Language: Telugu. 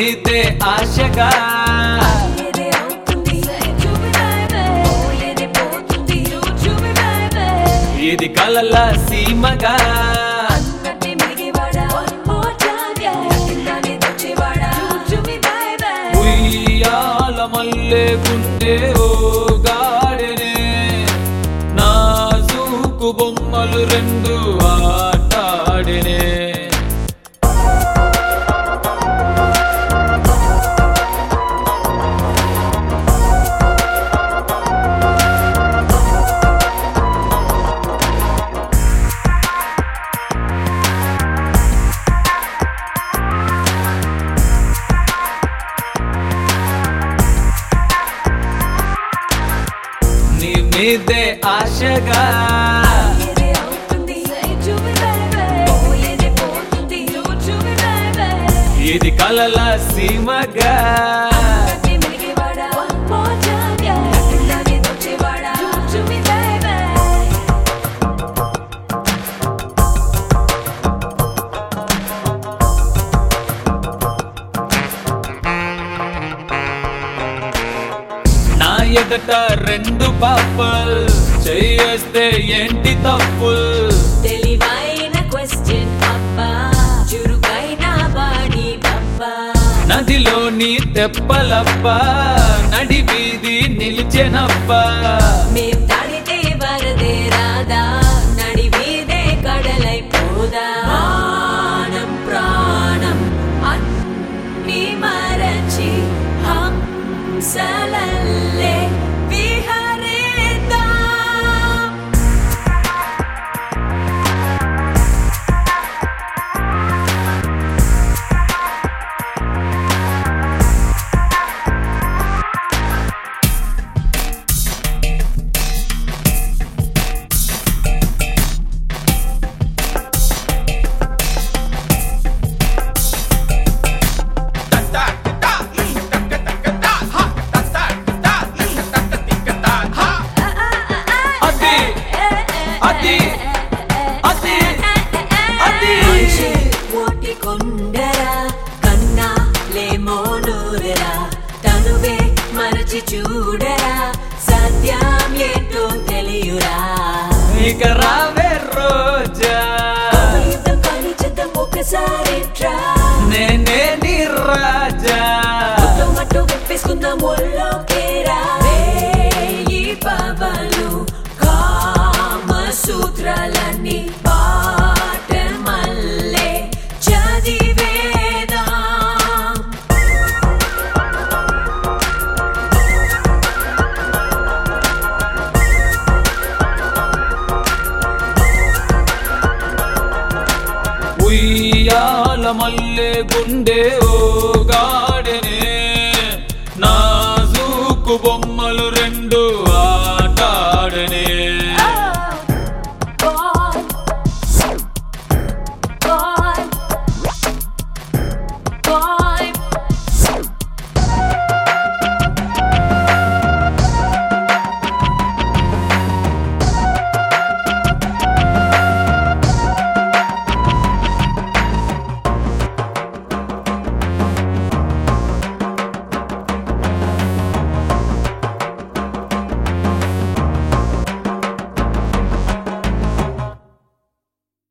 మీదే ఆశగా ఏదే అవుతుంది చూపినాయవే ఏదే పోతుంది చూపినాయవే ఇది కలల సీమగా అన్నట్టే మిగివాడా ఓ జాగ్యా ఇందానే తెచ్చివాడా చూపినాయవే ఉయ్యాల మల్లె గుండె ఓ గాడెనే నాజూకు బొమ్మలు రెండు ఆటాడినే నీ మీదే ఆశగా ఏదే అవుతుంది చూపినాయవే ఏదే పోతుంది చూపినాయవే ఇది కలల సీమగా అన్నట్టే మిగివాడా ఓ జాగ్యా ఇందానే తెచ్చివాడా చూపినాయవే నా ఎదట రెండు పాపల్ చేయేస్తే ఏంటి తప్పుల్ తెలివైన క్వశ్చన్ అబ్బా చురుకైన బాడీ పబ్బా నదిలోని తెప్పలప్ప నడి వీధి నిలిచెనప్ప మేం తాడితే వరదే రాదా నడివీదే కడలైపోదా మానం ప్రాణం అన్ని మరచి హంసలల్లే విహరిద్దాం అది అది అది అది మనిషి ఓటి కొండరా కన్నా లేమో నూరరా తనువే మరచి చూడరా సత్యం ఏంటో తెలియురా ఇక రావే రోజా యుద్ధం కానీ చేద్దాం ఒకసారి ట్రా నేనే నీ రాజా మట్టు విప్పేసుకుందాం ఒళ్ళోకేరా ఈ బాబాలు కామ సూత్రాలన్నీ పాట మల్లే చదివేదా ఉయ్యాల మల్లె గుండె ఓ గాడెనే నాజూకు బొమ్మ